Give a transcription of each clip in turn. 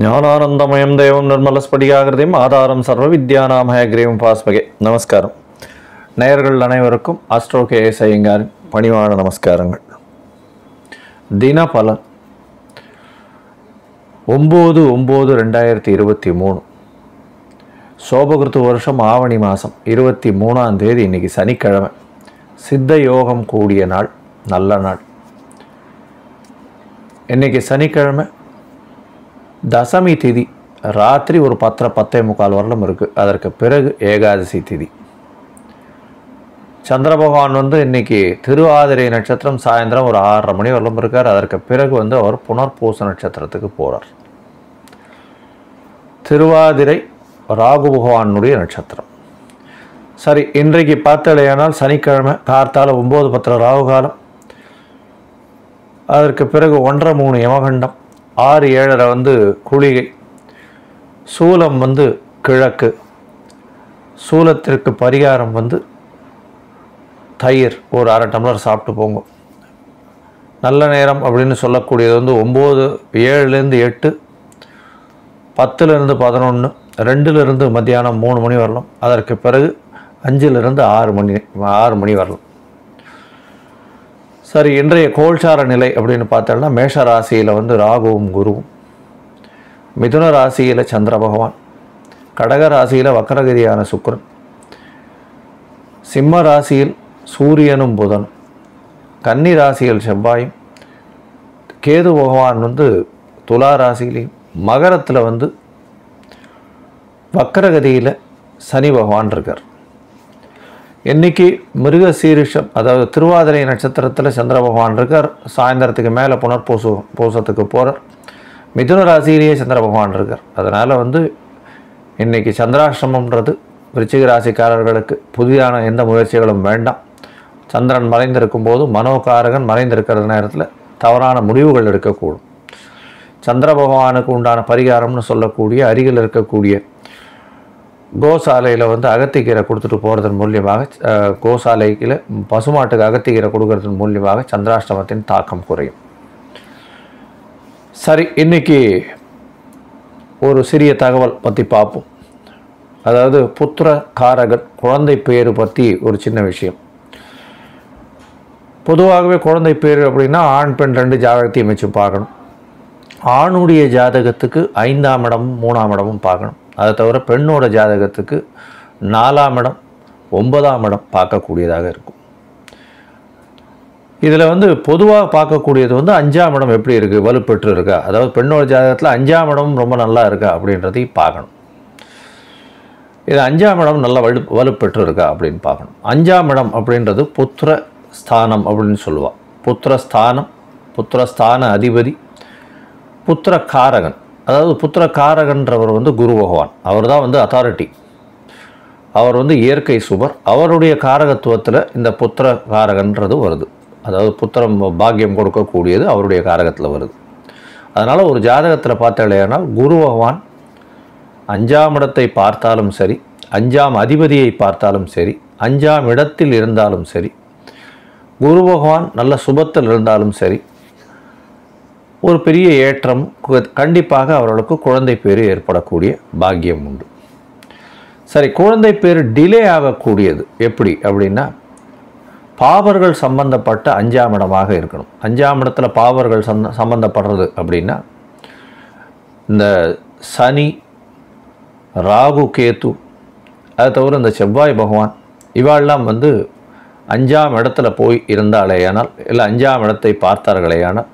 ஞானானந்தமயம் தேவம் நிர்மலஸ்படிகாகிருதியும் ஆதாரம் சர்வ வித்யானாம் ஹயக்ரீவம் பாஸ்மகே நமஸ்காரம் நேயர்கள் அனைவருக்கும் ஆஸ்ட்ரோ கே எஸ் ஐயங்காரின் பணிவான நமஸ்காரங்கள் தினபலன் ஒம்பது ஒம்பது ரெண்டாயிரத்தி இருபத்தி மூணு சோபகிருத்து வருஷம் ஆவணி மாதம் இருபத்தி மூணாம் தேதி இன்னைக்கு சனிக்கிழமை சித்த யோகம் கூடிய நாள் நல்ல நாள் இன்னைக்கு சனிக்கிழமை தசமி திதி ராத்திரி ஒரு பத்தரை பத்தே முக்கால் வரலும் இருக்குது அதற்கு பிறகு ஏகாதசி திதி சந்திர பகவான் வந்து இன்னைக்கு திருவாதிரை நட்சத்திரம் சாயந்தரம் ஒரு ஆறரை மணி வரலும் இருக்கார் அதற்கு பிறகு வந்து அவர் புனர்பூச நட்சத்திரத்துக்கு போகிறார் திருவாதிரை ராகு பகவானுடைய நட்சத்திரம் சரி இன்றைக்கு பார்த்தலையானால் சனிக்கிழமை கார்த்தால ஒம்பது பத்திர ராகு காலம் அதற்கு பிறகு ஒன்றரை மூணு யமகண்டம் ஆறு ஏழரை வந்து குளிகை சூலம் வந்து கிழக்கு சூலத்திற்கு பரிகாரம் வந்து தயிர் ஒரு அரை டம்ளர் சாப்பிட்டு போங்க நல்ல நேரம் அப்படின்னு சொல்லக்கூடியது வந்து ஒம்பது ஏழுலேருந்து எட்டு பத்துலேருந்து பதினொன்று ரெண்டுலேருந்து மத்தியானம் மூணு மணி வரலாம் அதற்கு பிறகு அஞ்சுலேருந்து ஆறு மணி ஆறு மணி வரலாம் சரி இன்றைய கோல்சார நிலை அப்படின்னு பார்த்தோம்னா மேஷ ராசியில் வந்து ராகுவும் குருவும் மிதுன ராசியில் சந்திர பகவான் கடக ராசியில் வக்கரகதியான சுக்கிரன் சிம்ம ராசியில் சூரியனும் புதனும் கன்னி ராசியில் செவ்வாயும் கேது பகவான் வந்து துலா ராசியிலையும் மகரத்தில் வந்து வக்கரகதியில் சனி பகவான் இருக்கார் இன்னைக்கு மிருக சீரிஷம் அதாவது திருவாதிரை நட்சத்திரத்தில் சந்திர பகவான் இருக்கார் சாயந்தரத்துக்கு மேலே புனர்பூசு பூசத்துக்கு போகிறார் மிதுன ராசியிலேயே சந்திர பகவான் இருக்கார் அதனால் வந்து இன்னைக்கு சந்திராஷ்டிரமம்ன்றது விருச்சிக ராசிக்காரர்களுக்கு புதிதான எந்த முயற்சிகளும் வேண்டாம் சந்திரன் மறைந்திருக்கும் போது மனோகாரகன் மறைந்திருக்கிற நேரத்தில் தவறான முடிவுகள் எடுக்கக்கூடும் சந்திர பகவானுக்கு உண்டான பரிகாரம்னு சொல்லக்கூடிய அருகில் இருக்கக்கூடிய கோசாலையில் வந்து அகத்திக்கீரை கொடுத்துட்டு போகிறதன் மூலியமாக அஹ், கோசாலையில் பசுமாட்டுக்கு அகத்திக்கீரை கொடுக்கறதன் மூலியமாக சந்திராஷ்டமத்தின் தாக்கம் குறையும் சரி இன்னைக்கு ஒரு சிறிய தகவல் பற்றி பார்ப்போம் அதாவது புத்திர காரகன் குழந்தை பேரு பற்றி ஒரு சின்ன விஷயம் பொதுவாகவே குழந்தை பேர் அப்படின்னா ஆண் பெண் ரெண்டு ஜாதகத்தையும் வச்சு பார்க்கணும் ஆணுடைய ஜாதகத்துக்கு ஐந்தாம் இடமும் மூணாம் இடமும் பார்க்கணும் அதை தவிர பெண்ணோட ஜாதகத்துக்கு நாலாம் இடம் ஒன்பதாம் இடம் பார்க்கக்கூடியதாக இருக்கும் இதில் வந்து பொதுவாக பார்க்கக்கூடியது வந்து அஞ்சாம் இடம் எப்படி இருக்குது வலுப்பெற்று இருக்கா அதாவது பெண்ணோட ஜாதகத்தில் அஞ்சாம் இடம் ரொம்ப நல்லா இருக்கா அப்படின்றதையும் பார்க்கணும் இது அஞ்சாம் இடம் நல்லா வலு வலுப்பெற்று இருக்கா அப்படின்னு பார்க்கணும் அஞ்சாம் இடம் அப்படின்றது புத்திர ஸ்தானம் அப்படின்னு சொல்லுவாள் புத்திர ஸ்தானம் புத்திர ஸ்தான அதிபதி புத்திர காரகன் அதாவது புத்திர காரகன்றவர் வந்து குரு பகவான் அவர் தான் வந்து அத்தாரிட்டி அவர் வந்து இயற்கை சுபர் அவருடைய காரகத்துவத்தில் இந்த புத்திர காரகன்றது வருது அதாவது புத்திரம் பாக்கியம் கொடுக்கக்கூடியது அவருடைய காரகத்தில் வருது அதனால் ஒரு ஜாதகத்தில் பார்த்தாலேனால் குரு பகவான் அஞ்சாம் இடத்தை பார்த்தாலும் சரி அஞ்சாம் அதிபதியை பார்த்தாலும் சரி அஞ்சாம் இடத்தில் இருந்தாலும் சரி குரு பகவான் நல்ல சுபத்தில் இருந்தாலும் சரி ஒரு பெரிய ஏற்றம் கு- கண்டிப்பாக அவர்களுக்கு குழந்தை பேர் ஏற்படக்கூடிய பாக்கியம் உண்டு சரி குழந்தை பேர் டிலே ஆகக்கூடியது எப்படி அப்படின்னா பாவர்கள் சம்பந்தப்பட்ட அஞ்சாம் இடமாக இருக்கணும் அஞ்சாம் இடத்துல பாவர்கள் சந்த சம்பந்தப்படுறது அப்படின்னா இந்த சனி ராகு கேத்து அது தவிர இந்த செவ்வாய் பகவான் இவாளெல்லாம் வந்து அஞ்சாம் இடத்துல போய் இருந்தாலேயானால் இல்லை அஞ்சாம் இடத்தை பார்த்தார்களேயானால்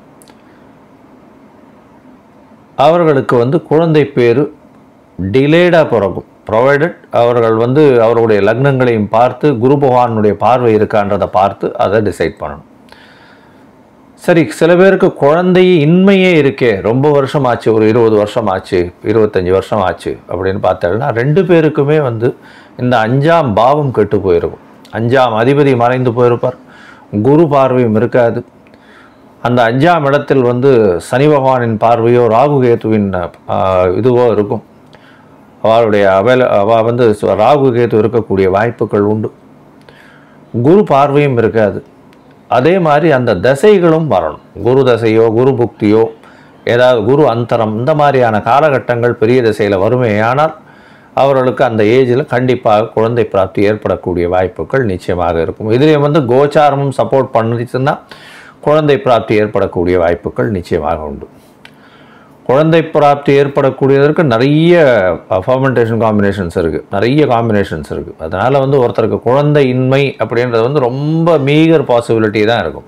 அவர்களுக்கு வந்து குழந்தை பேர் டிலேடாக பிறக்கும் ப்ரொவைடட் அவர்கள் வந்து அவருடைய லக்னங்களையும் பார்த்து குரு பகவானுடைய பார்வை இருக்கான்றதை பார்த்து அதை டிசைட் பண்ணணும் சரி சில பேருக்கு குழந்தை இன்மையே இருக்கே ரொம்ப வருஷம் ஆச்சு ஒரு இருபது வருஷம் ஆச்சு இருபத்தஞ்சி வருஷம் ஆச்சு அப்படின்னு பார்த்தோம்னா ரெண்டு பேருக்குமே வந்து இந்த அஞ்சாம் பாவம் கெட்டு போயிருக்கும் அஞ்சாம் அதிபதி மறைந்து போயிருப்பார் குரு பார்வையும் இருக்காது அந்த அஞ்சாம் இடத்தில் வந்து சனி பகவானின் பார்வையோ ராகு கேத்துவின் ஆஹ், இதுவோ இருக்கும் அவளுடைய அவைல அவள் வந்து ச- ராகு கேத்து இருக்கக்கூடிய வாய்ப்புகள் உண்டு குரு பார்வையும் இருக்காது அதே மாதிரி அந்த தசைகளும் வரணும் குரு தசையோ குரு புக்தியோ ஏதாவது குரு அந்தரம் இந்த மாதிரியான காலகட்டங்கள் பெரிய திசையில் வருமேயானால் அவர்களுக்கு அந்த ஏஜில் கண்டிப்பாக குழந்தை பிராப்தி ஏற்படக்கூடிய வாய்ப்புகள் நிச்சயமாக இருக்கும் இதுலேயும் வந்து கோச்சாரமும் சப்போர்ட் பண்ணிச்சுன்னா குழந்தை பிராப்தி ஏற்படக்கூடிய வாய்ப்புகள் நிச்சயமாக உண்டு குழந்தை பிராப்தி ஏற்படக்கூடியதற்கு நிறைய ஃபர்மெண்டேஷன் காம்பினேஷன்ஸ் இருக்குது நிறைய காம்பினேஷன்ஸ் இருக்குது அதனால் வந்து ஒருத்தருக்கு குழந்தை இன்மை அப்படின்றது வந்து ரொம்ப மீகர் பாசிபிலிட்டி தான் இருக்கும்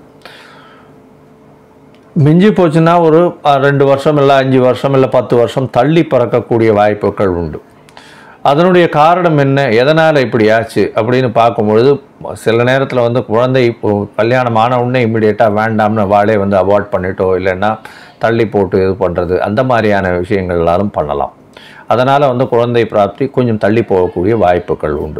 மிஞ்சி போச்சுன்னா ஒரு அஹ், ரெண்டு வருஷம் இல்லை அஞ்சு வருஷம் இல்லை பத்து வருஷம் தள்ளி பறக்கக்கூடிய வாய்ப்புகள் உண்டு அதனுடைய காரணம் என்ன எதனால் இப்படி ஆச்சு அப்படின்னு பார்க்கும்பொழுது சில நேரத்தில் வந்து குழந்தை இப்போ கல்யாணம் ஆன உடனே இம்மிடியேட்டாக வேண்டாம்னு வாளே வந்து அவாய்ட் பண்ணிட்டோ இல்லைன்னா தள்ளி போட்டு இது பண்ணுறது அந்த மாதிரியான விஷயங்களாலும் பண்ணலாம் அதனால் வந்து குழந்தை பிராப்தி கொஞ்சம் தள்ளி போகக்கூடிய வாய்ப்புகள் உண்டு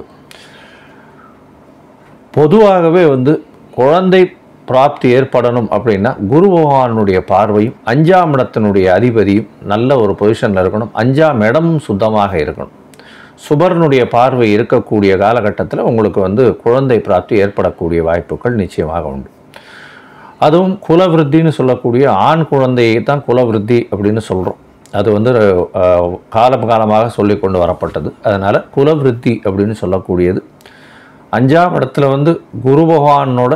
பொதுவாகவே வந்து குழந்தை பிராப்தி ஏற்படணும் அப்படின்னா குரு பகவானுடைய பார்வையும் அஞ்சாம் இடத்தினுடைய அதிபதியும் நல்ல ஒரு பொசிஷனில் இருக்கணும் அஞ்சாம் இடமும் சுத்தமாக இருக்கணும் சுபர்னுடைய பார்வை இருக்கக்கூடிய காலகட்டத்தில் உங்களுக்கு வந்து குழந்தை பிராப்தி ஏற்படக்கூடிய வாய்ப்புகள் நிச்சயமாக உண்டு அதுவும் குலவிருத்தின்னு சொல்லக்கூடிய ஆண் குழந்தையை தான் குலவிருத்தி அப்படின்னு சொல்கிறோம் அது வந்து அஹ், காலம் காலமாக சொல்லி கொண்டு வரப்பட்டது அதனால் குலவிருத்தி அப்படின்னு சொல்லக்கூடியது அஞ்சாம் இடத்துல வந்து குரு பகவானோட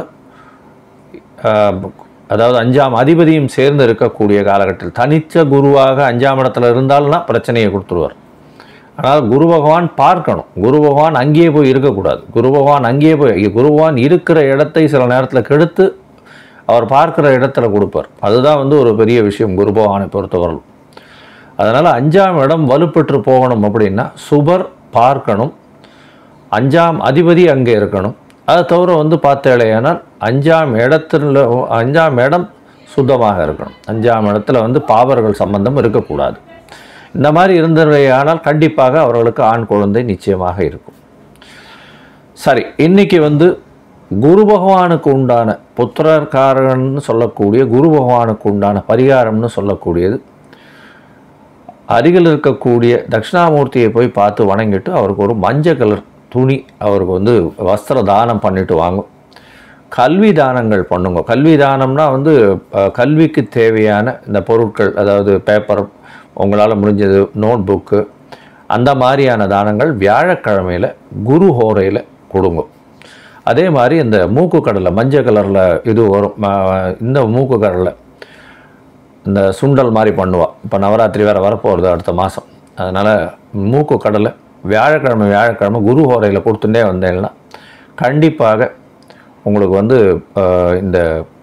ஆஹ், அதாவது அஞ்சாம் அதிபதியும் சேர்ந்து இருக்கக்கூடிய காலகட்டத்தில் தனித்த குருவாக அஞ்சாம் இடத்துல இருந்தால்னா பிரச்சனையை கொடுத்துருவார் ஆனால் குரு பகவான் பார்க்கணும் குரு பகவான் அங்கேயே போய் இருக்கக்கூடாது குரு பகவான் அங்கேயே போய் குரு பகவான் இருக்கிற இடத்தை சில நேரத்தில் கெடுத்து அவர் பார்க்குற இடத்துல கொடுப்பார் அதுதான் வந்து ஒரு பெரிய விஷயம் குரு பகவானை பொறுத்தவரையிலும் அதனால் அஞ்சாம் இடம் வலுப்பெற்று போகணும் அப்படின்னா சுபர் பார்க்கணும் அஞ்சாம் அதிபதி அங்கே இருக்கணும் அதை தவிர வந்து பார்த்தேலையானால் அஞ்சாம் இடத்துல அஞ்சாம் இடம் சுத்தமாக இருக்கணும் அஞ்சாம் இடத்துல வந்து பாவர்கள் சம்பந்தம் இருக்கக்கூடாது இந்த மாதிரி இருந்தவையானால் கண்டிப்பாக அவர்களுக்கு ஆண் குழந்தை நிச்சயமாக இருக்கும் சரி இன்னைக்கு வந்து குரு பகவானுக்கு உண்டான புத்திரக்காரன்னு சொல்லக்கூடிய குரு பகவானுக்கு உண்டான பரிகாரம்னு சொல்லக்கூடியது அருகில் இருக்கக்கூடிய தட்சிணாமூர்த்தியை போய் பார்த்து வணங்கிட்டு அவருக்கு ஒரு மஞ்சள் கலர் துணி அவருக்கு வந்து வஸ்திர தானம் பண்ணிட்டு வாங்கும் கல்வி தானங்கள் பண்ணுங்க கல்வி தானம்னா வந்து அஹ், கல்விக்கு தேவையான இந்த பொருட்கள் அதாவது பேப்பர் உங்களால் முடிஞ்சது நோட் புக்கு அந்த மாதிரியான தானங்கள் வியாழக்கிழமையில் குரு ஹோரையில் கொடுங்க அதே மாதிரி இந்த மூக்கு கடலை மஞ்சள் கலரில் இது வரும் ம- இந்த மூக்கு கடலை இந்த சுண்டல் மாதிரி பண்ணுவா இப்போ நவராத்திரி வேறு வரப்போகிறது அடுத்த மாதம் அதனால் மூக்கு கடலை வியாழக்கிழமை வியாழக்கிழமை குரு ஹோரையில் கொடுத்துட்டே வந்தேன்னா கண்டிப்பாக உங்களுக்கு வந்து ஆஹ், இந்த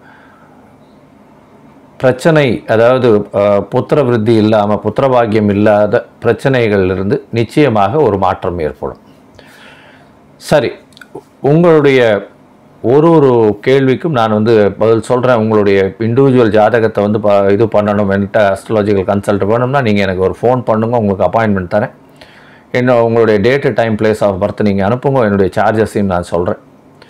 பிரச்சனை அதாவது ஆஹ், புத்திர விருத்தி இல்லாமல் புத்திர பாக்கியம் இல்லாத பிரச்சனைகளிலிருந்து நிச்சயமாக ஒரு மாற்றம் ஏற்படும் சரி உங்களுடைய ஒரு ஒரு கேள்விக்கும் நான் வந்து பதில் சொல்கிறேன் உங்களுடைய இண்டிவிஜுவல் ஜாதகத்தை வந்து ப இது பண்ணணும் என்கிட்ட அஸ்ட்ராலஜிக்கல் கன்சல்ட் வேணும்னா நீங்கள் எனக்கு ஒரு ஃபோன் பண்ணுங்க உங்களுக்கு அப்பாயின்மெண்ட் தரேன் என்ன உங்களுடைய date time place of birth நீங்கள் அனுப்புங்க என்னுடைய சார்ஜஸையும் நான் சொல்கிறேன்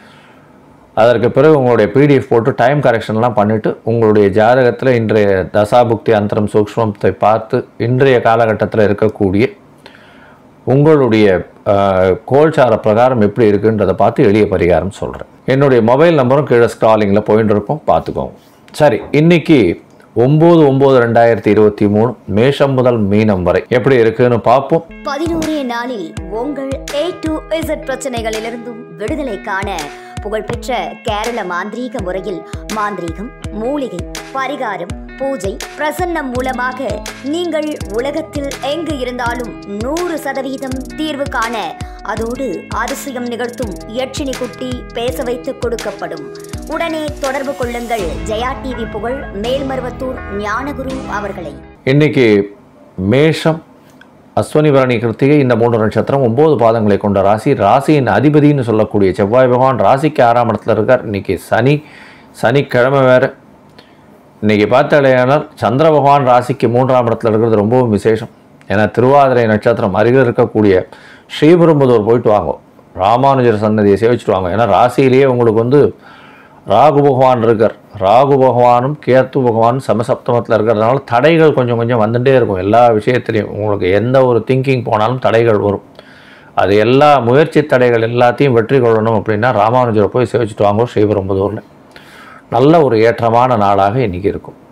அதற்கு பிறகு உங்களுடைய பிடிஎஃப் போட்டு டைம் கரெக்ஷன்லாம் பண்ணிவிட்டு உங்களுடைய ஜாதகத்தில் இன்றைய தசாபுக்தி அந்தரம் சூக்ஷ்மத்தை பார்த்து இன்றைய காலகட்டத்தில் இருக்கக்கூடிய உங்களுடைய ஆஹ், கோல்சார பிரகாரம் எப்படி இருக்குன்றதை பார்த்து எளிய பரிகாரம் சொல்கிறேன் என்னுடைய மொபைல் நம்பரும் கீழே ஸ்க்ராலிங்கில் போயிட்டு இருக்கும் பார்த்துக்கோங்க சரி இன்னைக்கு ஒம்பது ஒம்பது ரெண்டாயிரத்தி இருபத்தி மூணு மேஷம் முதல் மீனம் வரை எப்படி இருக்குன்னு பார்ப்போம் பதினோரே நாளில் உங்கள் ஏ டு இசட் பிரச்சனைகளிலிருந்தும் விடுதலை காண புகழ்பெற்ற கேரள மாந்திரீக முறையில் மாந்திரீகம் மூலிகை பரிகாரம் பூஜை பிரசன்னம் மூலமாக நீங்கள் உலகத்தில் எங்கு இருந்தாலும் நூறு சதவீதம் தீர்வு காண அதோடு அதிசயம் நிகழ்த்தும் யட்சினி குட்டி பேச வைத்து கொடுக்கப்படும் உடனே தொடர்பு கொள்ளுங்கள் ஜெயா டிவி புகழ் மேல்மருவத்தூர் ஞானகுரு அவர்களை இன்னைக்கு மேஷம் அஸ்வினி பரணி கிருத்திகை இந்த மூன்று நட்சத்திரம் ஒம்பது பாதங்களை கொண்ட ராசி ராசியின் அதிபதின்னு சொல்லக்கூடிய செவ்வாய் பகவான் ராசிக்கு ஆறாம் இடத்துல இருக்கார் இன்னைக்கு சனி சனிக்கிழமை வேறு இன்னைக்கு பார்த்தாலேயானால் சந்திர பகவான் ராசிக்கு மூன்றாம் இடத்துல இருக்கிறது ரொம்பவும் விசேஷம் ஏன்னா திருவாதிரை நட்சத்திரம் அருகில் இருக்கக்கூடிய ஸ்ரீபெரும்புதூர் போயிட்டு வாங்க ராமானுஜர் சன்னதியை சேவிச்சுட்டு வாங்க ஏன்னா ராசியிலேயே உங்களுக்கு வந்து ராகு பகவான் இருக்கார் ராகு பகவானும் கேத்து பகவானும் சமசப்தமத்தில் இருக்கிறதுனால தடைகள் கொஞ்சம் கொஞ்சம் வந்துட்டே இருக்கும் எல்லா விஷயத்துலையும் உங்களுக்கு எந்த ஒரு திங்கிங் போனாலும் தடைகள் வரும் அது எல்லா முயற்சி தடைகள் எல்லாத்தையும் வெற்றி கொள்ளணும் அப்படின்னா ராமானுஜரை போய் சேவிச்சுட்டு வாங்க ஸ்ரீபெரும்புதூரில் நல்ல ஒரு ஏற்றமான நாளாக இன்றைக்கி இருக்கும்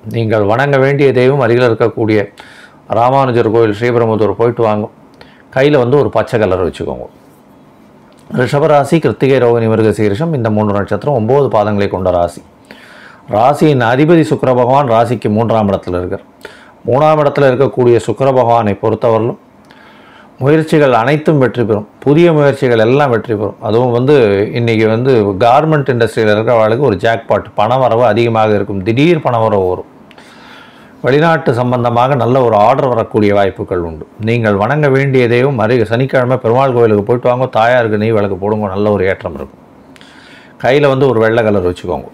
நீங்கள் வணங்க வேண்டிய தெய்வம் அருகில் இருக்கக்கூடிய ராமானுஜர் கோயில் ஸ்ரீபெரும்புதூர் போயிட்டு வாங்க கையில் வந்து ஒரு பச்சை கலர் வச்சுக்கோங்க ரிஷபராசி கிருத்திகை ரோகிணி மிருகசீரிஷம் இந்த மூன்று நட்சத்திரம் ஒம்பது பாதங்களை கொண்ட ராசி ராசியின் அதிபதி சுக்கிர பகவான் ராசிக்கு மூன்றாம் இடத்துல இருக்கார் மூணாம் இடத்துல இருக்கக்கூடிய சுக்கிர பகவானை பொறுத்தவரையிலும் முயற்சிகள் அனைத்தும் வெற்றி பெறும் புதிய முயற்சிகள் எல்லாம் வெற்றி பெறும் அதுவும் வந்து இன்றைக்கி வந்து கார்மெண்ட் இண்டஸ்ட்ரியில் இருக்கிறவர்களுக்கு ஒரு ஜாக்பாட் பண வரவு அதிகமாக இருக்கும் திடீர் பண வரவு வரும் வெளிநாட்டு சம்பந்தமாக நல்ல ஒரு ஆர்டர் வரக்கூடிய வாய்ப்புகள் உண்டு நீங்கள் வணங்க வேண்டிய தெய்வம் அருகே சனிக்கிழமை பெருமாள் கோயிலுக்கு போயிட்டு வாங்க தாயாருக்கு நெய் விளக்கு போடுங்க நல்ல ஒரு ஏற்றம் இருக்கும் கையில் வந்து ஒரு வெள்ளை கலர் வச்சுக்கோங்க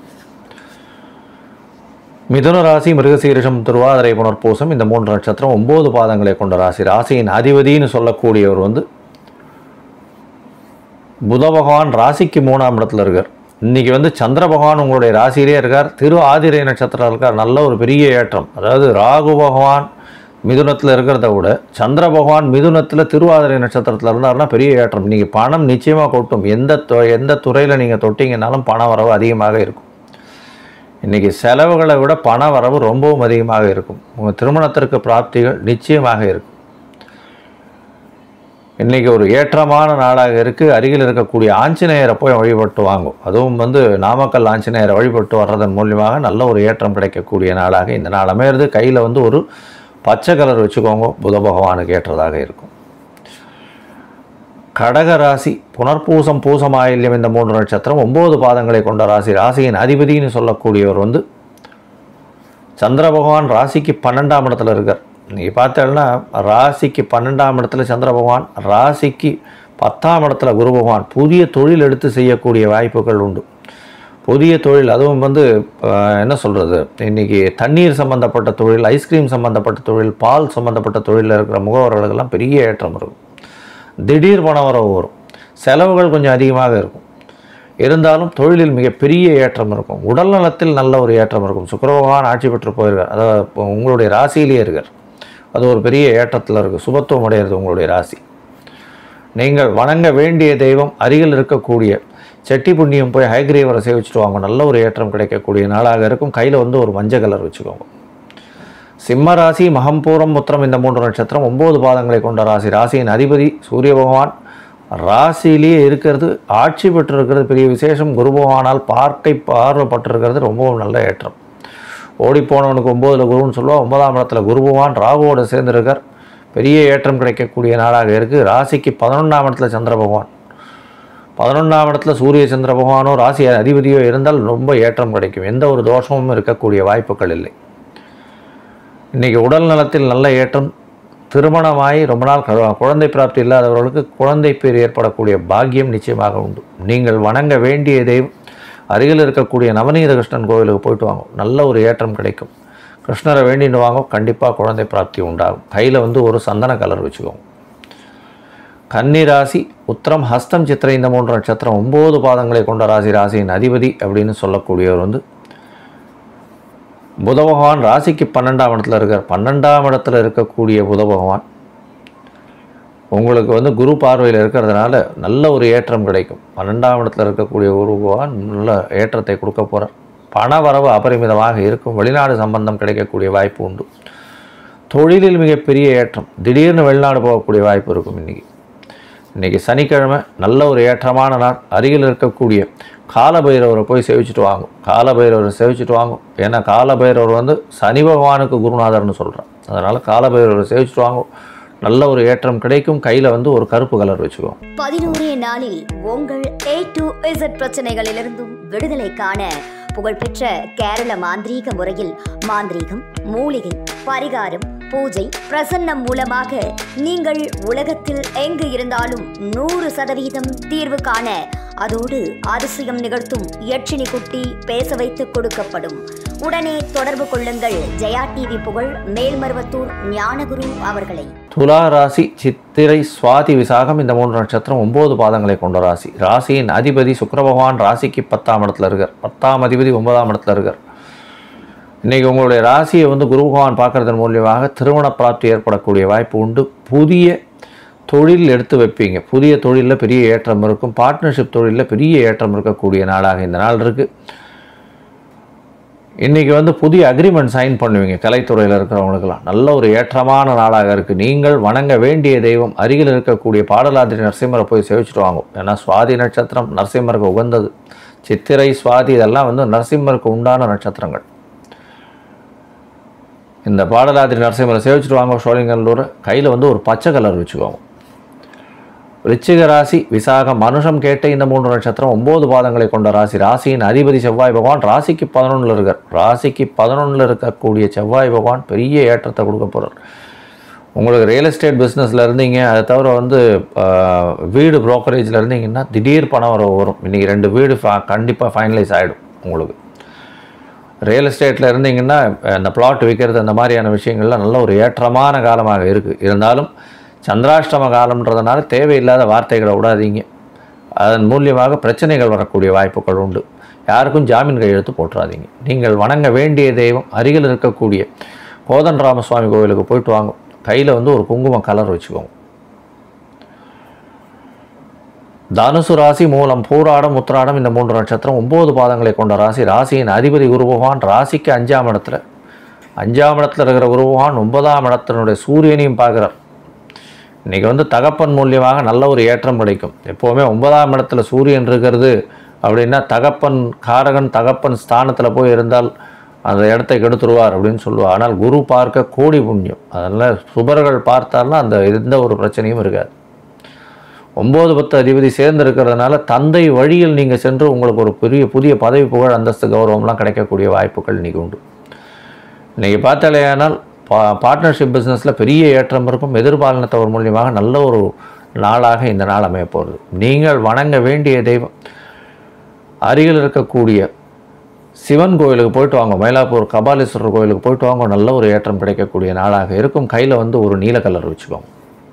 மிதுன ராசி மிருகசீரிஷம் திருவாதிரை புனர்பூசம் இந்த மூன்று நட்சத்திரம் ஒம்பது பாதங்களை கொண்ட ராசி ராசியின் அதிபதின்னு சொல்லக்கூடியவர் வந்து புத பகவான் ராசிக்கு மூணாம் இடத்துல இருக்கார் இன்னைக்கு வந்து சந்திர பகவான் உங்களுடைய ராசியிலே இருக்கார் திரு ஆதிரை நட்சத்திரம் இருக்கார் நல்ல ஒரு பெரிய ஏற்றம் அதாவது ராகு பகவான் மிதுனத்தில் இருக்கிறத விட சந்திர பகவான் மிதுனத்தில் திருவாதிரை நட்சத்திரத்தில் இருந்தாருன்னா பெரிய ஏற்றம் இன்றைக்கி பணம் நிச்சயமாக கொட்டும் எந்த து- எந்த துறையில் நீங்கள் தொட்டிங்கனாலும் பண வரவு அதிகமாக இருக்கும் இன்றைக்கி செலவுகளை விட பண வரவு ரொம்பவும் அதிகமாக இருக்கும் உங்கள் திருமணத்திற்கு பிராப்திகள் நிச்சயமாக இருக்கும் இன்றைக்கி ஒரு ஏற்றமான நாளாக இருக்குது அருகில் இருக்கக்கூடிய ஆஞ்சநேயரை போய் வழிபட்டு வாங்கும் அதுவும் வந்து நாமக்கல் ஆஞ்சநேயரை வழிபட்டு வர்றதன் மூலியமாக நல்ல ஒரு ஏற்றம் கிடைக்கக்கூடிய நாளாக இந்த நாள் அமையிறது கையில் வந்து ஒரு பச்சை கலர் வச்சுக்கோங்க புத பகவானுக்கு ஏற்றதாக இருக்கும் கடக ராசி புனர்பூசம் பூசமாயில்யம் இந்த மூன்று நட்சத்திரம் ஒம்பது பாதங்களை கொண்ட ராசி ராசியின் அதிபதின்னு சொல்லக்கூடியவர் வந்து சந்திர பகவான் ராசிக்கு பன்னெண்டாம் இடத்துல இருக்கார் நீங்கள் பார்த்தீங்கன்னா ராசிக்கு பன்னெண்டாம் இடத்துல சந்திர பகவான் ராசிக்கு பத்தாம் இடத்துல குரு பகவான் புதிய தொழில் எடுத்து செய்யக்கூடிய வாய்ப்புகள் உண்டு புதிய தொழில் அதுவும் வந்து அஹ், என்ன சொல்கிறது இன்றைக்கி தண்ணீர் சம்மந்தப்பட்ட தொழில் ஐஸ்கிரீம் சம்மந்தப்பட்ட தொழில் பால் சம்மந்தப்பட்ட தொழிலில் இருக்கிற முகவர்களுக்கெல்லாம் பெரிய ஏற்றம் இருக்கும் திடீர் பண வரவு வரும் செலவுகள் கொஞ்சம் அதிகமாக இருக்கும் இருந்தாலும் தொழிலில் மிகப்பெரிய ஏற்றம் இருக்கும் உடல் நலத்தில் நல்ல ஒரு ஏற்றம் இருக்கும் சுக்கிர பகவான் ஆட்சி பெற்று போயிருக்கார் அதாவது இப்போ உங்களுடைய ராசியிலேயே இருக்கார் அது ஒரு பெரிய ஏற்றத்தில் இருக்குது சுபத்துவம் அடைகிறது உங்களுடைய ராசி நீங்கள் வணங்க வேண்டிய தெய்வம் அருகில் இருக்கக்கூடிய செட்டி புண்ணியம் போய் ஹைகிரீவரை சேவிச்சுட்டு வாங்க நல்ல ஒரு ஏற்றம் கிடைக்கக்கூடிய நாளாக இருக்கும் கையில் வந்து ஒரு மஞ்சள் கலர் வச்சுக்கோங்க சிம்ம ராசி மகம்பூரம் முத்திரம் இந்த மூன்று நட்சத்திரம் ஒம்பது பாதங்களை கொண்ட ராசி ராசியின் அதிபதி சூரிய பகவான் ராசியிலேயே இருக்கிறது ஆட்சி பெற்றிருக்கிறது பெரிய விசேஷம் குரு பகவானால் பார்க்கை பார்வைப்பட்டிருக்கிறது ரொம்பவும் நல்ல ஏற்றம் ஓடிப்போனவனுக்கு ஒம்போதில் குருன்னு சொல்லுவோம் ஒன்பதாம் இடத்துல குரு பகவான் ராகுவோடு சேர்ந்திருக்கார் பெரிய ஏற்றம் கிடைக்கக்கூடிய நாளாக இருக்குது ராசிக்கு பதினொன்றாம் இடத்துல சந்திர பகவான் பதினொன்றாம் இடத்துல சூரிய சந்திர பகவானோ ராசி அதிபதியோ இருந்தால் ரொம்ப ஏற்றம் கிடைக்கும் எந்த ஒரு தோஷமும் இருக்கக்கூடிய வாய்ப்புகள் இல்லை இன்றைக்கி உடல் நலத்தில் நல்ல ஏற்றம் திருமணமாகி ரொம்ப நாள் க- குழந்தை பிராப்தி இல்லாதவர்களுக்கு குழந்தை பேர் ஏற்படக்கூடிய பாக்கியம் நிச்சயமாக உண்டு நீங்கள் வணங்க வேண்டிய தெய்வம் அருகில் இருக்கக்கூடிய நவநீத கிருஷ்ணன் கோவிலுக்கு போயிட்டு வாங்க நல்ல ஒரு ஏற்றம் கிடைக்கும் கிருஷ்ணரை வேண்டிட்டு வாங்க கண்டிப்பாக குழந்தை பிராப்தி உண்டாகும் கையில் வந்து ஒரு சந்தன கலர் வச்சுக்கோங்க கன்னி ராசி உத்திரம் ஹஸ்தம் சித்திரை இந்த மூன்று நட்சத்திரம் ஒம்பது பாதங்களை கொண்ட ராசி ராசியின் அதிபதி அப்படின்னு சொல்லக்கூடியவர் வந்து புத பகவான் ராசிக்கு பன்னெண்டாம் இடத்துல இருக்கார் பன்னெண்டாம் இடத்துல இருக்கக்கூடிய புத பகவான் உங்களுக்கு வந்து குரு பார்வையில் இருக்கிறதுனால நல்ல ஒரு ஏற்றம் கிடைக்கும் பன்னெண்டாம் இடத்துல இருக்கக்கூடிய குரு பகவான் நல்ல ஏற்றத்தை கொடுக்க போகிறார் பண வரவு அபரிமிதமாக இருக்கும் வெளிநாடு சம்பந்தம் கிடைக்கக்கூடிய வாய்ப்பு உண்டு தொழிலில் மிகப்பெரிய ஏற்றம் திடீர்னு வெளிநாடு போகக்கூடிய வாய்ப்பு இருக்கும் இன்றைக்கி இன்றைக்கி சனிக்கிழமை நல்ல ஒரு ஏற்றமான நாள் அருகில் இருக்கக்கூடிய காலபைரவரை போய் சேவிச்சுட்டு வாங்கும் காலபைரவரை சேவிச்சுட்டு வாங்கும் ஏன்னா காலபைரவர் வந்து சனி பகவானுக்கு குருநாதர்னு சொல்கிறேன் அதனால் காலபைரவரை சேவிச்சுட்டு வாங்கும் நல்ல ஒரு ஏற்றம் கிடைக்கும் கையில் வந்து ஒரு கருப்பு கலர் வச்சுக்கோங்க பதினோரே நாளில் உங்கள் ஏ டு இசட் பிரச்சனைகளிலிருந்தும் விடுதலை காண புகழ்பெற்ற கேரள மாந்திரீக முறையில் மாந்திரீகம் மூலிகை பரிகாரம் பூஜை பிரசன்னம் மூலமாக நீங்கள் உலகத்தில் எங்கு இருந்தாலும் நூறு சதவீதம் தீர்வு காண அதோடு அதிசயம் நிகழ்த்தும் யட்சினி குட்டி பேச வைத்து கொடுக்கப்படும் உடனே தொடர்பு கொள்ளுங்கள் ஜெயா டிவி புகழ் மேல்மருவத்தூர் ஞானகுரு அவர்களை துலா ராசி சித்திரை சுவாதி விசாகம் இந்த மூன்று நட்சத்திரம் ஒம்பது பாதங்களை கொண்ட ராசி ராசியின் அதிபதி சுக்கிர பகவான் ராசிக்கு பத்தாம் இடத்துல இருக்கார் பத்தாம் அதிபதி ஒன்பதாம் இடத்துல இருக்கார் இன்றைக்கி உங்களுடைய ராசியை வந்து குரு பகவான் பார்க்கறதன் மூலியமாக திருமண பிராப்தி ஏற்படக்கூடிய வாய்ப்பு உண்டு புதிய தொழில் எடுத்து வைப்பீங்க புதிய தொழிலில் பெரிய ஏற்றம் இருக்கும் பார்ட்னர்ஷிப் தொழிலில் பெரிய ஏற்றம் இருக்கக்கூடிய நாளாக இந்த நாள் இருக்குது இன்றைக்கி வந்து புதிய அக்ரிமெண்ட் சைன் பண்ணுவீங்க கலைத்துறையில் இருக்கிறவங்களுக்கெல்லாம் நல்ல ஒரு ஏற்றமான நாளாக இருக்குது நீங்கள் வணங்க வேண்டிய தெய்வம் அருகில் இருக்கக்கூடிய பாடலாதிரி நரசிம்மரை போய் சேவிச்சுட்டு வாங்கும் ஏன்னா சுவாதி நட்சத்திரம் நரசிம்மருக்கு உகந்தது சித்திரை சுவாதி இதெல்லாம் வந்து நரசிம்மருக்கு உண்டான நட்சத்திரங்கள் இந்த பாடலாதிரி நரசிம்மரை சேவிச்சுட்டு வாங்க சோழிங்கல்லூர் கையில் வந்து ஒரு பச்சை கலர் வச்சுக்கோங்க விருச்சிக ராசி விசாகம் மனுஷம் கேட்ட இந்த மூன்று நட்சத்திரம் ஒம்பது பாதங்களை கொண்ட ராசி ராசியின் அதிபதி செவ்வாய் பகவான் ராசிக்கு பதினொன்றில் இருக்கார் ராசிக்கு பதினொன்றில் இருக்கக்கூடிய செவ்வாய் பகவான் பெரிய ஏற்றத்தை கொடுக்க போகிறார் உங்களுக்கு ரியல் எஸ்டேட் பிஸ்னஸில் இருந்தீங்க அதை தவிர வந்து ஆஹ், வீடு brokerage-ல இருந்தீங்கன்னா திடீர் பணம் வர வரும் இன்றைக்கி ரெண்டு வீடு கண்டிப்பாக ஃபைனலைஸ் ஆகிடும் உங்களுக்கு ரியல் எஸ்டேட்டில் இருந்தீங்கன்னா அந்த பிளாட் விற்கிறது அந்த மாதிரியான விஷயங்கள்லாம் நல்ல ஒரு ஏற்றமான காலமாக இருக்குது இருந்தாலும் சந்திராஷ்டம காலம்ன்றதுனால தேவையில்லாத வார்த்தைகளை விடாதீங்க அதன் மூலியமாக பிரச்சனைகள் வரக்கூடிய வாய்ப்புகள் உண்டு யாருக்கும் ஜாமீன் கையெழுத்து போட்டுறாதீங்க நீங்கள் வணங்க வேண்டிய தெய்வம் அருகில் இருக்கக்கூடிய கோதண்டராம சுவாமி கோவிலுக்கு போயிட்டு வாங்க கையில் வந்து ஒரு குங்குமம் கலர் வச்சுக்கோங்க தனுசு ராசி மூலம் பூராடம் உத்திராடம் இந்த மூன்று நட்சத்திரம் ஒம்பது பாதங்களை கொண்ட ராசி ராசியின் அதிபதி குரு பகவான் ராசிக்கு அஞ்சாம் இடத்துல அஞ்சாம் இடத்துல இருக்கிற குரு பகவான் ஒன்பதாம் இடத்தினுடைய சூரியனையும் பார்க்குறார் இன்றைக்கி வந்து தகப்பன் மூலியமாக நல்ல ஒரு ஏற்றம் கிடைக்கும் எப்போவுமே ஒன்பதாம் இடத்துல சூரியன் இருக்கிறது அப்படின்னா தகப்பன் காரகன் தகப்பன் ஸ்தானத்தில் போய் இருந்தால் அந்த இடத்தை கெடுத்துருவார் அப்படின்னு சொல்லுவார் ஆனால் குரு பார்க்க கோடி புண்ணியம் அதனால் சுபர்கள் பார்த்தாலும் அந்த எந்த ஒரு பிரச்சனையும் இருக்காது ஒம்பது பத்து அதிபதி சேர்ந்து இருக்கிறதுனால தந்தை வழியில் நீங்கள் சென்று உங்களுக்கு ஒரு பெரிய புதிய பதவி புகழ் அந்தஸ்து கௌரவம்லாம் கிடைக்கக்கூடிய வாய்ப்புகள் இன்றைக்கி உண்டு இன்றைக்கி பார்த்தாலேயானால் பா பார்ட்னர்ஷிப் பிஸ்னஸில் பெரிய ஏற்றம் இருக்கும் எதிர்பாலினத்தவர் மூலியமாக நல்ல ஒரு நாளாக இந்த நாள் அமைய போகிறது நீங்கள் வணங்க வேண்டிய தெய்வம் அருகில் இருக்கக்கூடிய சிவன் கோயிலுக்கு போயிட்டு வாங்க மயிலாப்பூர் கபாலீஸ்வரர் கோயிலுக்கு போயிட்டு வாங்க நல்ல ஒரு ஏற்றம் கிடைக்கக்கூடிய நாளாக இருக்கும் கையில் வந்து ஒரு நீல கலர் வச்சுக்கோங்க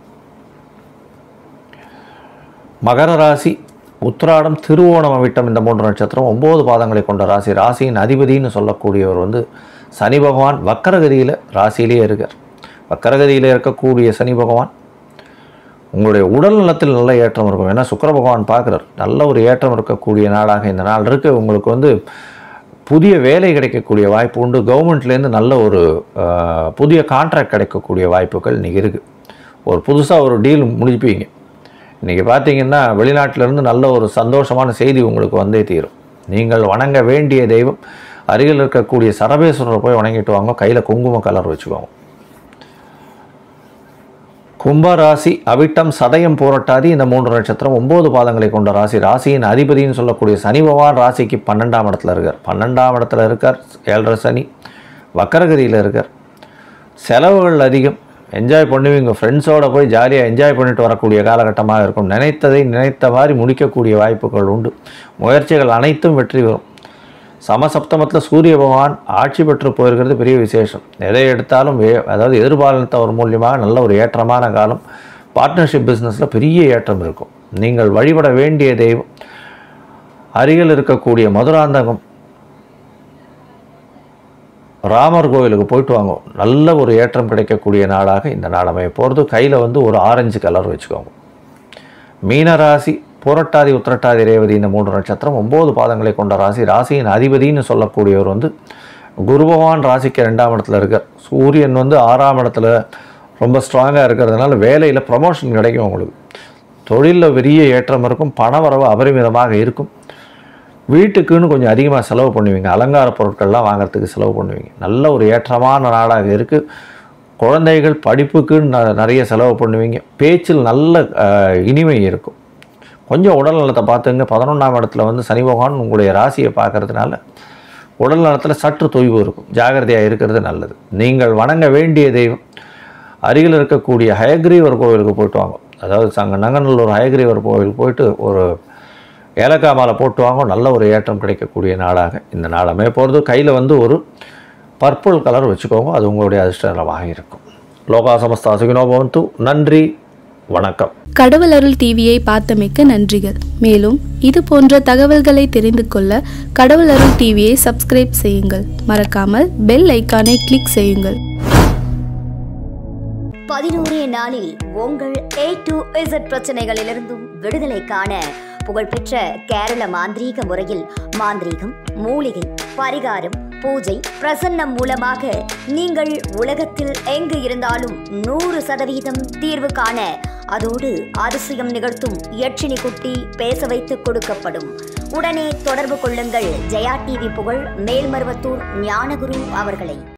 மகர ராசி உத்திராடம் திருவோணம் அவிட்டம் இந்த மூன்று நட்சத்திரம் ஒம்பது பாதங்களை கொண்ட ராசி ராசியின் அதிபதின்னு சொல்லக்கூடியவர் வந்து சனி பகவான் வக்கரகதியில் ராசியிலே இருக்கார் வக்கரகதியில் இருக்கக்கூடிய சனி பகவான் உங்களுடைய உடல் நலத்தில் நல்ல ஏற்றம் இருக்கும் ஏன்னா சுக்கிர பகவான் பார்க்குறார் நல்ல ஒரு ஏற்றம் இருக்கக்கூடிய நாளாக இந்த நாள் இருக்குது உங்களுக்கு வந்து புதிய வேலை கிடைக்கக்கூடிய வாய்ப்பு உண்டு கவர்மெண்ட்லேருந்து நல்ல ஒரு ஆஹ், புதிய கான்ட்ராக்ட் கிடைக்கக்கூடிய வாய்ப்புகள் இன்றைக்கி இருக்குது ஒரு புதுசாக ஒரு டீல் முடிப்பீங்க இன்றைக்கி பார்த்தீங்கன்னா வெளிநாட்டிலேருந்து நல்ல ஒரு சந்தோஷமான செய்தி உங்களுக்கு வந்தே தீரும் நீங்கள் வணங்க வேண்டிய தெய்வம் அருகில் இருக்கக்கூடிய சரபேஸ்வரரை போய் வணங்கிட்டு வாங்க கையில் குங்கும கலர் வச்சுக்கோங்க கும்பராசி அவிட்டம் சதயம் போராட்டாதி இந்த மூன்று நட்சத்திரம் ஒம்பது பாதங்களை கொண்ட ராசி ராசியின் அதிபதின்னு சொல்லக்கூடிய சனி பகவான் ராசிக்கு பன்னெண்டாம் இடத்துல இருக்கார் பன்னெண்டாம் இடத்துல இருக்கார் ஏழரை சனி வக்கரகதியில் இருக்கார் செலவுகள் அதிகம் என்ஜாய் பண்ணுவீங்க ஃப்ரெண்ட்ஸோட போய் ஜாலியாக என்ஜாய் பண்ணிட்டு வரக்கூடிய காலகட்டமாக இருக்கும் நினைத்ததை நினைத்த மாதிரி முடிக்கக்கூடிய வாய்ப்புகள் உண்டு முயற்சிகள் அனைத்தும் வெற்றி பெறும் சமசப்தமத்தில் சூரிய பகவான் ஆட்சி பெற்று போயிருக்கிறது பெரிய விசேஷம் எதை எடுத்தாலும் வே- அதாவது எதிர்பாலினத்தவர் மூலியமாக நல்ல ஒரு ஏற்றமான காலம் பார்ட்னர்ஷிப் பிஸ்னஸில் பெரிய ஏற்றம் இருக்கும் நீங்கள் வழிபட வேண்டிய தெய்வம் அருகில் இருக்கக்கூடிய மதுராந்தகம் ராமர் கோவிலுக்கு போயிட்டு வாங்க நல்ல ஒரு ஏற்றம் கிடைக்கக்கூடிய நாளாக இந்த நாள் அமைய போகிறது கையில் வந்து ஒரு ஆரஞ்சு கலர் வச்சுக்கோங்க மீனராசி புரட்டாதி உத்திரட்டாதி ரேவதி இந்த மூன்று நட்சத்திரம் ஒம்பது பாதங்களை கொண்ட ராசி ராசியின் அதிபதின்னு சொல்லக்கூடியவர் வந்து குரு பகவான் ராசிக்கு ரெண்டாம் இடத்துல இருக்கார் சூரியன் வந்து ஆறாம் இடத்துல ரொம்ப ஸ்ட்ராங்காக இருக்கிறதுனால வேலையில் ப்ரமோஷன் கிடைக்கும் உங்களுக்கு தொழிலில் பெரிய ஏற்றம் இருக்கும் பணவரவு அபரிமிதமாக இருக்கும் வீட்டுக்குன்னு கொஞ்சம் அதிகமாக செலவு பண்ணுவீங்க அலங்கார பொருட்கள்லாம் வாங்குறதுக்கு செலவு பண்ணுவீங்க நல்ல ஒரு ஏற்றமான நாளாக இருக்குது குழந்தைகள் படிப்புக்குன்னு ந- நிறைய செலவு பண்ணுவீங்க பேச்சில் நல்ல அஹ், இனிமை இருக்கும் கொஞ்சம் உடல் நலத்தை பார்த்துங்க பதினொன்றாம் இடத்துல வந்து சனி பகவான் உங்களுடைய ராசியை பார்க்கறதுனால உடல் நலத்தில் சற்று தொய்வு இருக்கும் ஜாகிரதையாக இருக்கிறது நல்லது நீங்கள் வணங்க வேண்டிய தெய்வம் அருகில் இருக்கக்கூடிய ஹயக்ரீவர் கோவிலுக்கு போயிட்டு வாங்க அதாவது சங்க நங்கநல்லூர் ஹயக்ரீவர் கோவிலுக்கு போயிட்டு ஒரு ஏலக்காய் மாலை போட்டு வாங்க நல்ல ஒரு ஏற்றம் கிடைக்கக்கூடிய நாளாக இந்த நாள் அமைய போகிறது கையில் வந்து ஒரு பர்பிள் கலர் வச்சுக்கோங்க அது உங்களுடைய அதிர்ஷ்ட நிலமாக இருக்கும் லோகா சமஸ்தா சுகினோ பவந்து நன்றி வணக்கம் கடவுள் அருள் டிவியை பார்த்தமைக்க நன்றிகள் மேலும் இது போன்ற தகவல்களை தெரிந்து கொள்ள கடவுள் அருள் டிவியை சப்ஸ்கிரைப் செய்யுங்கள் மறக்காமல் பெல் ஐக்கானை கிளிக் செய்யுங்கள் பதினோரே நாளில் உங்கள் ஏ டு இசட் பிரச்சனைகளிலிருந்தும் விடுதலை காண புகழ்பெற்ற கேரள மாந்திரீக முறையில் மாந்திரீகம் மூலிகை பரிகாரம் பூஜை பிரசன்னம் மூலமாக நீங்கள் உலகத்தில் எங்கு இருந்தாலும் நூறு சதவீதம் தீர்வு காண அதோடு அதிசயம் நிகழ்த்தும் யட்சினி குட்டி பேச வைத்து கொடுக்கப்படும் உடனே தொடர்பு கொள்ளுங்கள் ஜெயா டிவி புகழ் மேல்மருவத்தூர் ஞானகுரு அவர்களை